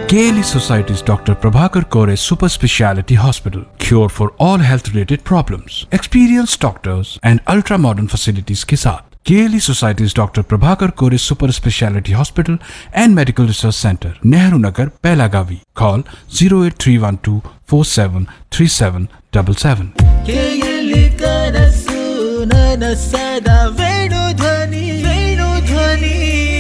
KLE Society's Dr. Prabhakar Kore Super Speciality Hospital. Cure for all health related problems. Experienced doctors and ultra modern facilities के साथ KLE Society's Dr. Prabhakar Kore Super Speciality Hospital and Medical Research Center, Nehru Nagar, Pelagavi. Call 08312 473777. ಕೇಯಲಿ ಕನಸು ನನಸದ ವೇಣು ಧ್ವನಿ ವೇಣು ಧ್ವನಿ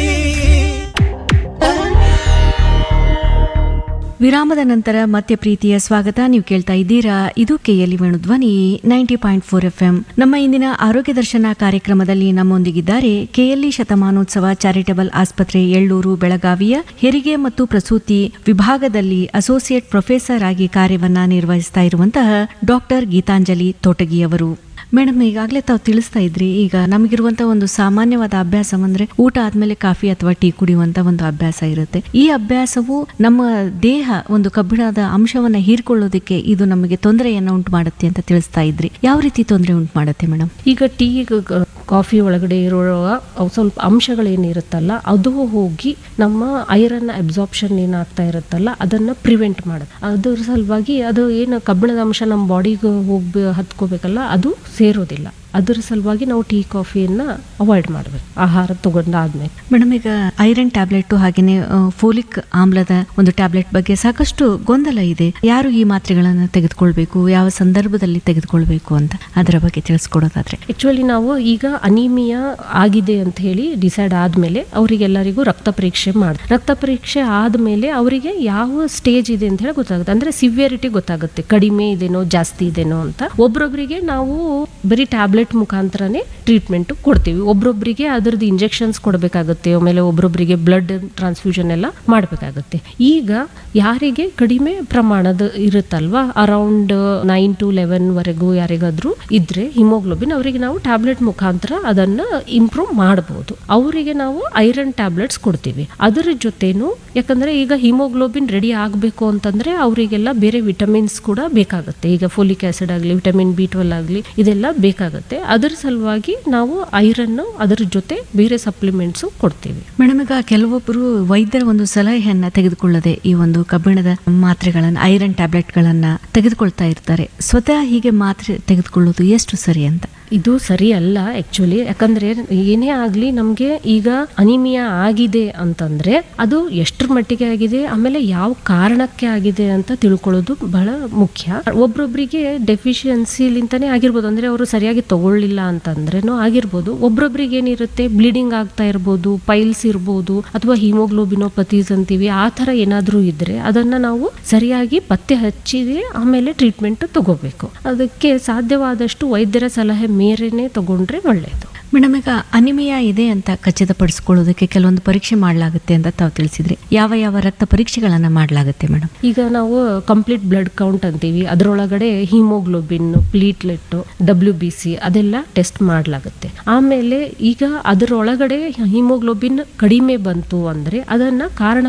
ವಿರಾಮದ ನಂತರ ಮತ್ತೆ ಪ್ರೀತಿಯ ಸ್ವಾಗತ ನೀವು ಕೇಳ್ತಾ ಇದ್ದೀರಾ ಇದು K L E Venudhwani ninety point four F M ನಮ್ಮ ಇಂದಿನ ಆರೋಗ್ಯ ದರ್ಶನ ಕಾರ್ಯಕ್ರಮದಲ್ಲಿ ನಮ್ಮೊಂದಿಗಿದ್ದಾರೆ ಕೆಎಲ್ಇ ಶತಮಾನೋತ್ಸವ ಚಾರಿಟಬಲ್ ಆಸ್ಪತ್ರೆ ಎಳ್ಳೂರು ಬೆಳಗಾವಿಯ ಹೆರಿಗೆ ಮತ್ತು ಪ್ರಸೂತಿ ವಿಭಾಗದಲ್ಲಿ ಅಸೋಸಿಯೇಟ್ ಪ್ರೊಫೆಸರ್ ಆಗಿ ಕಾರ್ಯವನ್ನ ನಿರ್ವಹಿಸ್ತಾ ಇರುವಂತಹ ಡಾಕ್ಟರ್ ಗೀತಾಂಜಲಿ ತೋಟಗಿಯವರು ಮೇಡಮ್ ಈಗಾಗಲೇ ತಾವು ತಿಳಿಸ್ತಾ ಇದ್ರಿ ಈಗ ನಮಗಿರುವಂತ ಒಂದು ಸಾಮಾನ್ಯವಾದ ಅಭ್ಯಾಸ ಅಂದ್ರೆ ಊಟ ಆದ್ಮೇಲೆ ಕಾಫಿ ಅಥವಾ ಟೀ ಕುಡಿಯುವಂತ ಒಂದು ಅಭ್ಯಾಸ ಇರುತ್ತೆ ಈ ಅಭ್ಯಾಸವು ನಮ್ಮ ದೇಹ ಒಂದು ಕಬ್ಬಿಣದ ಅಂಶವನ್ನ ಹೀರ್ಕೊಳ್ಳೋದಕ್ಕೆ ಇದು ನಮಗೆ ತೊಂದರೆಯನ್ನ ಉಂಟು ಮಾಡುತ್ತೆ ಅಂತ ತಿಳಿಸ್ತಾ ಇದ್ರಿ ಯಾವ ರೀತಿ ತೊಂದರೆ ಉಂಟು ಮಾಡುತ್ತೆ ಮೇಡಮ್ ಈಗ ಟೀ ಗ- ಕಾಫಿ ಒಳಗಡೆ ಇರೋ ಅವು ಸ್ವಲ್ಪ ಅಂಶಗಳೇನಿರುತ್ತಲ್ಲ ಅದು ಹೋಗಿ ನಮ್ಮ ಐರನ್ ಅಬ್ಸಾರ್ಪ್ಷನ್ ಏನಾಗ್ತಾ ಇರುತ್ತಲ್ಲ ಅದನ್ನ ಪ್ರಿವೆಂಟ್ ಮಾಡುತ್ತೆ ಅದ್ರ ಸಲುವಾಗಿ ಅದು ಏನು ಕಬ್ಬಿಣದ ಅಂಶ ನಮ್ಮ ಬಾಡಿಗೆ ಹೋಗಿ ಹತ್ಕೋಬೇಕಲ್ಲ ಅದು ಸೇರೋದಿಲ್ಲ ಅದ್ರ ಸಲುವಾಗಿ ನಾವು ಟೀ ಕಾಫಿಯನ್ನ ಅವಾಯ್ಡ್ ಮಾಡಬೇಕು ಆಹಾರ ತಗೊಂಡಾದ್ಮೇಲೆ ಮೇಡಮ್ ಈಗ ಐರನ್ ಟ್ಯಾಬ್ಲೆಟ್ ಹಾಗೇನೆ ಫೋಲಿಕ್ ಆಮ್ಲದ ಒಂದು ಟ್ಯಾಬ್ಲೆಟ್ ಬಗ್ಗೆ ಸಾಕಷ್ಟು ಗೊಂದಲ ಇದೆ ಯಾರು ಈ ಮಾತ್ರೆಗಳನ್ನ ತೆಗೆದುಕೊಳ್ಬೇಕು ಯಾವ ಸಂದರ್ಭದಲ್ಲಿ ತೆಗೆದುಕೊಳ್ಬೇಕು ಅಂತ ಅದರ ಬಗ್ಗೆ ತಿಳಿಸ್ಕೊಡೋದಾದ್ರೆ ಆಕ್ಚುಲಿ ನಾವು ಈಗ ಅನಿಮಿಯಾ ಆಗಿದೆ ಅಂತ ಹೇಳಿ ಡಿಸೈಡ್ ಆದ್ಮೇಲೆ ಅವರಿಗೆಲ್ಲರಿಗೂ ರಕ್ತ ಪರೀಕ್ಷೆ ಮಾಡಿ ರಕ್ತ ಪರೀಕ್ಷೆ ಆದ್ಮೇಲೆ ಅವರಿಗೆ ಯಾವ ಸ್ಟೇಜ್ ಇದೆ ಅಂತ ಹೇಳಿ ಗೊತ್ತಾಗುತ್ತೆ ಅಂದ್ರೆ ಸಿವಿಯರಿಟಿ ಗೊತ್ತಾಗುತ್ತೆ ಕಡಿಮೆ ಇದೆನೋ ಜಾಸ್ತಿ ಇದೆನೋ ಅಂತ ಒಬ್ರೊಬ್ರಿಗೆ ನಾವು ಬರೀ ಟ್ಯಾಬ್ಲೆಟ್ ಮುಖಾಂತರನೇ ಟ್ರೀಟ್ಮೆಂಟ್ ಕೊಡ್ತೀವಿ ಒಬ್ರೊಬ್ರಿಗೆ ಅದ್ರದ್ದು ಇಂಜೆಕ್ಷನ್ಸ್ ಕೊಡಬೇಕಾಗುತ್ತೆ ಆಮೇಲೆ ಒಬ್ರೊಬ್ರಿಗೆ ಬ್ಲಡ್ ಟ್ರಾನ್ಸ್ಫ್ಯೂಷನ್ ಎಲ್ಲ ಮಾಡಬೇಕಾಗುತ್ತೆ ಈಗ ಯಾರಿಗೆ ಕಡಿಮೆ ಪ್ರಮಾಣದ ಇರುತ್ತಲ್ವಾ ಅರೌಂಡ್ ನೈನ್ ಟು ಲೆವೆನ್ ವರೆಗೂ ಯಾರಿಗಾದ್ರೂ ಇದ್ರೆ ಹಿಮೋಗ್ಲೋಬಿನ್ ಅವರಿಗೆ ನಾವು ಟ್ಯಾಬ್ಲೆಟ್ ಮುಖಾಂತರ ಅದನ್ನ ಇಂಪ್ರೂವ್ ಮಾಡಬಹುದು ಅವರಿಗೆ ನಾವು ಐರನ್ ಟ್ಯಾಬ್ಲೆಟ್ಸ್ ಕೊಡ್ತೀವಿ ಅದರ ಜೊತೆನು ಯಾಕಂದ್ರೆ ಈಗ ಹಿಮೋಗ್ಲೋಬಿನ್ ರೆಡಿ ಆಗಬೇಕು ಅಂತಂದ್ರೆ ಅವರಿಗೆಲ್ಲ ಬೇರೆ ವಿಟಮಿನ್ಸ್ ಕೂಡ ಬೇಕಾಗುತ್ತೆ ಈಗ ಫೋಲಿಕ್ ಆಸಿಡ್ ಆಗಲಿ ವಿಟಮಿನ್ ಬಿ ಟ್ವೆಲ್ ಆಗಲಿ ಇದೆಲ್ಲ ಬೇಕಾಗುತ್ತೆ ಅದರ ಸಲುವಾಗಿ ನಾವು ಐರನ್ ಅದರ ಜೊತೆ ಬೇರೆ ಸಪ್ಲಿಮೆಂಟ್ಸ್ ಕೊಡ್ತೀವಿ ಮೇಡಮ್ ಈಗ ಕೆಲವೊಬ್ಬರು ವೈದ್ಯರ ಒಂದು ಸಲಹೆಯನ್ನ ತೆಗೆದುಕೊಳ್ಳದೆ ಈ ಒಂದು ಕಬ್ಬಿಣದ ಮಾತ್ರೆಗಳನ್ನ ಐರನ್ ಟ್ಯಾಬ್ಲೆಟ್ಗಳನ್ನ ತೆಗೆದುಕೊಳ್ತಾ ಇರ್ತಾರೆ ಸ್ವತಃ ಹೀಗೆ ಮಾತ್ರೆ ತೆಗೆದುಕೊಳ್ಳೋದು ಎಷ್ಟು ಸರಿ ಅಂತ ಇದು ಸರಿ ಅಲ್ಲ ಆಕ್ಚುಲಿ ಯಾಕಂದ್ರೆ ಏನೇ ಆಗ್ಲಿ ನಮ್ಗೆ ಈಗ ಅನಿಮಿಯಾ ಆಗಿದೆ ಅಂತಂದ್ರೆ ಅದು ಎಷ್ಟರ ಮಟ್ಟಿಗೆ ಆಗಿದೆ ಆಮೇಲೆ ಯಾವ ಕಾರಣಕ್ಕೆ ಆಗಿದೆ ಅಂತ ತಿಳ್ಕೊಳ್ಳೋದು ಬಹಳ ಮುಖ್ಯ ಒಬ್ರೊಬ್ರಿಗೆ ಡೆಫಿಷಿಯನ್ಸಿಲಿಂತಾನೆ ಆಗಿರ್ಬೋದು ಅಂದ್ರೆ ಅವರು ಸರಿಯಾಗಿ ತಗೊಳ್ಳಿಲ್ಲ ಅಂತಂದ್ರೇನೋ ಆಗಿರ್ಬೋದು ಒಬ್ರೊಬ್ರಿಗೆ ಏನಿರುತ್ತೆ ಬ್ಲೀಡಿಂಗ್ ಆಗ್ತಾ ಇರ್ಬೋದು ಪೈಲ್ಸ್ ಇರ್ಬೋದು ಅಥವಾ ಹಿಮೋಗ್ಲೋಬಿನೋಪತೀಸ್ ಅಂತೀವಿ ಆ ಥರ ಏನಾದರೂ ಇದ್ರೆ ಅದನ್ನ ನಾವು ಸರಿಯಾಗಿ ಪತ್ತೆ ಹಚ್ಚಿದೆ ಆಮೇಲೆ ಟ್ರೀಟ್ಮೆಂಟ್ ತಗೋಬೇಕು ಅದಕ್ಕೆ ಸಾಧ್ಯವಾದಷ್ಟು ವೈದ್ಯರ ಸಲಹೆ ಮೇರೆನೆ ತಗೊಂಡ್ರೆ ಒಳ್ಳೆಯದು ಮೇಡಮ್ ಈಗ ಅನಿಮಿಯಾ ಇದೆ ಅಂತ ಖಚಿತಪಡಿಸ್ಕೊಳ್ಳೋದಕ್ಕೆ ಕೆಲವೊಂದು ಪರೀಕ್ಷೆ ಮಾಡಲಾಗುತ್ತೆ ಅಂತ ತಾವು ತಿಳಿಸಿದ್ರಿ ಯಾವ ಯಾವ ರಕ್ತ ಪರೀಕ್ಷೆಗಳನ್ನ ಮಾಡಲಾಗುತ್ತೆ ಮೇಡಮ್ ಈಗ ನಾವು ಕಂಪ್ಲೀಟ್ ಬ್ಲಡ್ ಕೌಂಟ್ ಅಂತೀವಿ ಅದರೊಳಗಡೆ haemoglobin platelet W B C ಅದೆಲ್ಲ ಟೆಸ್ಟ್ ಮಾಡಲಾಗುತ್ತೆ ಆಮೇಲೆ ಈಗ ಅದರೊಳಗಡೆ ಹಿಮೋಗ್ಲೋಬಿನ್ ಕಡಿಮೆ ಬಂತು ಅಂದ್ರೆ ಅದನ್ನ ಕಾರಣ